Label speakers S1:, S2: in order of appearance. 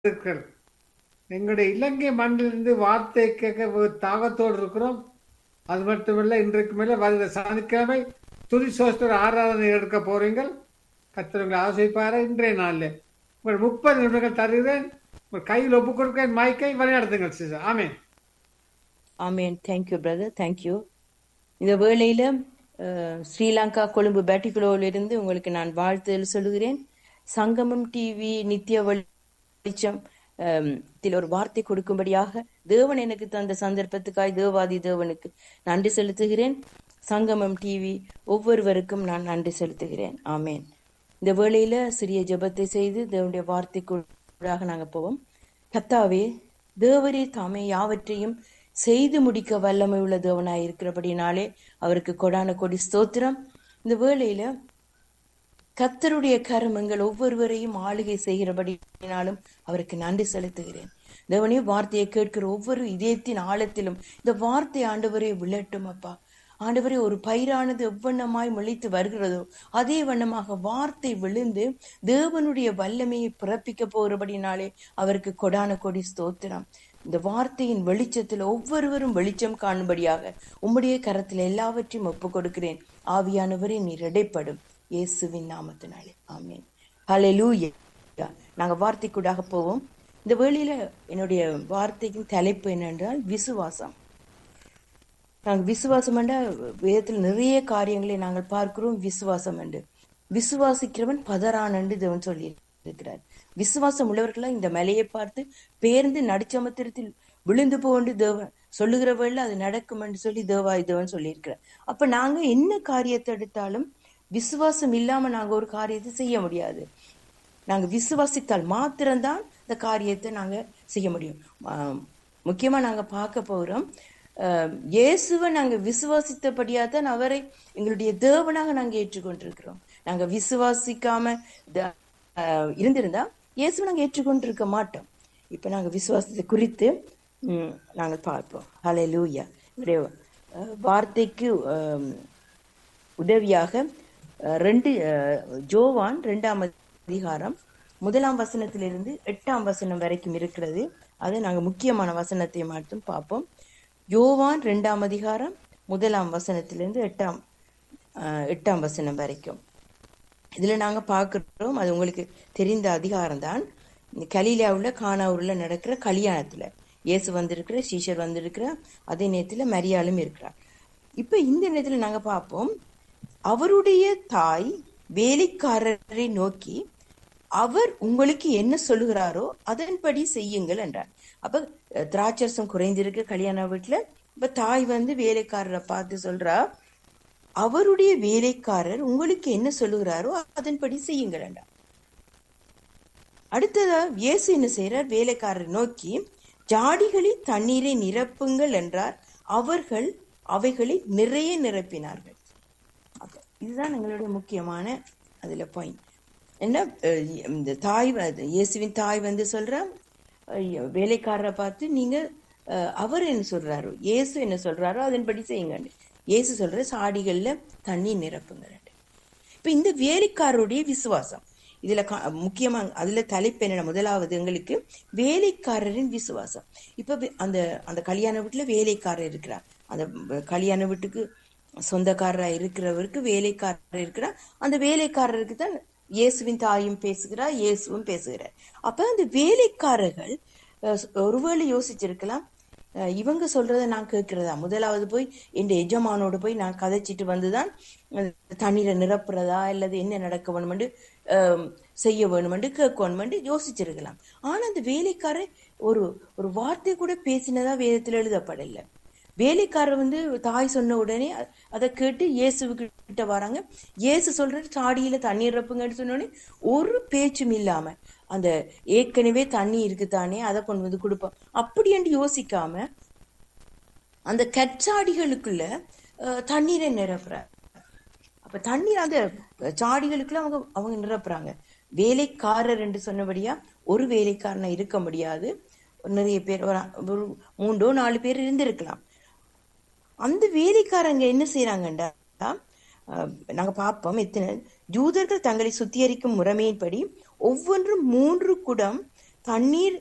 S1: இருக்கிறது எங்களுடைய இலங்கை மண்ணிலிருந்து வார்த்தை கேட்க ஒரு தாகத்தோடு இருக்கிறோம் அது மட்டுமல்ல இன்றைக்கு மேல வருகிற சனிக்கிழமை துதி சோஸ்டர் ஆராதனை எடுக்க போறீங்கள் கத்திரங்களை ஆசைப்பாரு இன்றைய நாளில் உங்கள் முப்பது நிமிடங்கள் தருகிறேன் உங்கள் கையில் ஒப்பு கொடுக்கிறேன் மைக்கை வழிநடத்துங்கள் சிஸ்டர் ஆமென்
S2: ஆமேன் தேங்க்யூ பிரதர் தேங்க்யூ இந்த வேளையில அஹ், ஸ்ரீலங்கா கொழும்பு பேட்டிகுலோவிலிருந்து உங்களுக்கு நான் வாழ்த்துதல் சொல்லுகிறேன் சங்கமம் டிவி நித்திய வெளிச்சம் அஹ், இதில் ஒரு வார்த்தை கொடுக்கும்படியாக தேவன் எனக்கு தந்த சந்தர்ப்பத்துக்காய் தேவாதி தேவனுக்கு நன்றி செலுத்துகிறேன் சங்கமம் டிவி ஒவ்வொருவருக்கும் நான் நன்றி செலுத்துகிறேன் ஆமேன் இந்த வேளையில சிறிய ஜெபத்தை செய்து தேவனுடைய வார்த்தைக்குள்ளாக நாங்க போவோம் கத்தாவே தேவரே தாமே யாவற்றையும் செய்து முடிக்க வல்லமை உள்ள தேவனாய் இருக்கிறபடினாலே அவருக்கு கொடான கொடி ஸ்தோத்திரம் இந்த வேளையில கத்தருடைய கரம் எங்கள் ஒவ்வொருவரையும் ஆளுகை செய்கிறபடினாலும் அவருக்கு நன்றி செலுத்துகிறேன் தேவனே வார்த்தையை கேட்கிற ஒவ்வொரு இதயத்தின் ஆழத்திலும் இந்த வார்த்தை ஆண்டவரே விழட்டும் அப்பா ஆண்டவரே ஒரு பயிரானது எவ்வண்ணமாய் முளைத்து வருகிறதோ அதே வண்ணமாக வார்த்தை விழுந்து தேவனுடைய வல்லமையை பிறப்பிக்க போகிறபடினாலே அவருக்கு கொடான கொடி ஸ்தோத்திரம் இந்த வார்த்தையின் வெளிச்சத்தில் ஒவ்வொருவரும் வெளிச்சம் காணும்படியாக உம்முடைய கரத்தில் எல்லாவற்றையும் ஒப்புக் கொடுக்கிறேன் ஆவியானவரே நீர் இடைப்படும் இயேசுவின் நாமத்தினாலே ஆமென் ஹalleluya நாங்க வார்த்தைக்குடாக போவோம் இந்த வேளையில என்னுடைய வார்த்தையின் தலைப்பு என்னென்றால் விசுவாசம் நாங்கள் விசுவாசம் என்ற வேதத்தில் நிறைய காரியங்களை நாங்கள் பார்க்கிறோம் விசுவாசம் என்று விசுவாசிக்கிறவன் பதறான் என்று தேவன் சொல்லி இருக்கிறார் விசுவாசம் உள்ளவர்களா இந்த மலையை பார்த்து பேர்ந்து நடிச்சமத்திரத்தில் விழுந்து போன்று தேவன் சொல்லுகிற வேளை அது நடக்கும் என்று சொல்லி தேவாய் தேவன் சொல்லியிருக்கிறார் அப்ப நாங்க என்ன காரியத்தை எடுத்தாலும் விசுவாசம் இல்லாம நாங்க ஒரு காரியத்தை செய்ய முடியாது நாங்க விசுவாசித்தால் மாத்திரம்தான் இந்த காரியத்தை நாங்க செய்ய முடியும் ஆம், முக்கியமா நாங்க பார்க்க போறோம் ஆம், இயேசுவை நாங்க விசுவாசித்தபடியா தான் அவரை எங்களுடைய தேவனாக நாங்க ஏற்றுக்கொண்டிருக்கிறோம் நாங்க விசுவாசிக்காம த- ஆஹ், இருந்திருந்தா இயேசுவை நாங்க ஏற்றுக்கொண்டிருக்க மாட்டோம் இப்ப நாங்க விசுவாசத்தை குறித்து ம், நாங்கள் பார்ப்போம் ஹலே லூயா வார்த்தைக்கு ஆம், உதவியாக அஹ், ரெண்டு அஹ், ஜோவான் ரெண்டாம் அதிகாரம் முதலாம் வசனத்திலிருந்து எட்டாம் வசனம் வரைக்கும் இருக்கிறது அது நாங்க முக்கியமான வசனத்தை மட்டும் பார்ப்போம் யோவான் ரெண்டாம் அதிகாரம் முதலாம் வசனத்திலிருந்து எட்டாம் அஹ், எட்டாம் வசனம் வரைக்கும் இதுல நாங்க பார்க்கிறோம் அது உங்களுக்கு தெரிந்த அதிகாரம் தான் கலீலியாவுல கானாவூர்ல நடக்கிற கல்யாணத்துல இயேசு வந்திருக்கிற சீஷர் வந்திருக்கிற அதே நேரத்துல மரியாளும் இருக்கிறார் இப்ப இந்த நேரத்துல நாங்க பார்ப்போம் அவருடைய தாய் வேலைக்காரரை நோக்கி அவர் உங்களுக்கு என்ன சொல்லுகிறாரோ அதன்படி செய்யுங்கள் என்றார் அப்ப அஹ், திராட்சரசம் குறைந்திருக்கு கல்யாண வீட்டுல இப்ப தாய் வந்து வேலைக்காரரை பார்த்து சொல்றா அவருடைய வேலைக்காரர் உங்களுக்கு என்ன சொல்லுகிறாரோ அதன்படி செய்யுங்கள் என்றார் அடுத்ததா இயேசு என்ன செய்றார் வேலைக்காரர் நோக்கி ஜாடிகளில் தண்ணீரை நிரப்புங்கள் என்றார் அவர்கள் அவைகளை நிறைய நிரப்பினார்கள் அப்ப இதுதான் எங்களுடைய முக்கியமான அதுல பாயிண்ட் என்ன அஹ், இந்த தாய் வ- இயேசுவின் தாய் வந்து சொல்ற ஐயோ, வேலைக்காரரை பார்த்து நீங்க அஹ், அவர் என்ன சொல்றாரோ இயேசு என்ன சொல்றாரோ அதன்படி செய்யுங்க இயேசு சொல்ற சாடிகள்ல தண்ணி நிரப்புங்க இப்ப இந்த வேலைக்காரருடைய விசுவாசம் இதுல கா- முக்கியமா அதுல தலைப்பு என்ன முதலாவது எங்களுக்கு வேலைக்காரரின் விசுவாசம் இப்ப வே- அந்த அந்த கல்யாண வீட்டுல வேலைக்காரர் இருக்கிறார் அந்த வ- கல்யாண வீட்டுக்கு சொந்தக்காரரா இருக்கிறவருக்கு வேலைக்காரர் இருக்கிறார் அந்த வேலைக்காரருக்கு தான் இயேசுவின் தாயும் பேசுகிறார் இயேசுவும் பேசுகிறார் அப்ப அந்த வேலைக்காரர்கள் அஹ், ஒருவேளை யோசிச்சிருக்கலாம் அஹ் இவங்க சொல்றத நான் கேட்கிறதா முதலாவது போய் என் எஜமானோடு போய் நான் கதைச்சிட்டு வந்துதான் அஹ் தண்ணீரை நிரப்புறதா அல்லது என்ன நடக்க வேணுமென்று அஹ், செய்ய வேணுமென்று கேட்க வேணுமென்று யோசிச்சிருக்கலாம் ஆனா அந்த வேலைக்காரர் ஒரு ஒரு வார்த்தை கூட பேசினதா வேதத்துல எழுதப்படல வேலைக்காரர் வந்து தாய் சொன்ன உடனே அ- அதை கேட்டு இயேசுவுக்கு கிட்ட வராங்க இயேசு சொல்ற சாடியில தண்ணீர் ரப்புங்கன்னு சொன்ன உடனே ஒரு பேச்சும் இல்லாம அந்த ஏற்கனவே தண்ணி இருக்குதானே அதை கொண்டு வந்து கொடுப்போம் அப்படி என்று யோசிக்காம அந்த கற்சாடிகளுக்குள்ள அஹ், தண்ணீரை நிரப்புறார் அப்ப தண்ணீர் அந்த சாடிகளுக்குள்ள அவங்க அவங்க நிரப்புறாங்க வேலைக்காரர் என்று சொன்னபடியா ஒரு வேலைக்காரனா இருக்க முடியாது நிறைய பேர் ஒரு ஒரு மூன்றோ நாலு பேர் இருந்திருக்கலாம் அந்த வேலைக்காரங்க என்ன செய்யறாங்கண்டா அஹ், நாங்க பார்ப்போம் எத்தனை ஜூதர்கள் தங்களை சுத்திகரிக்கும் முறைமையின்படி ஒவ்வொன்றும் மூன்று குடம் தண்ணீர்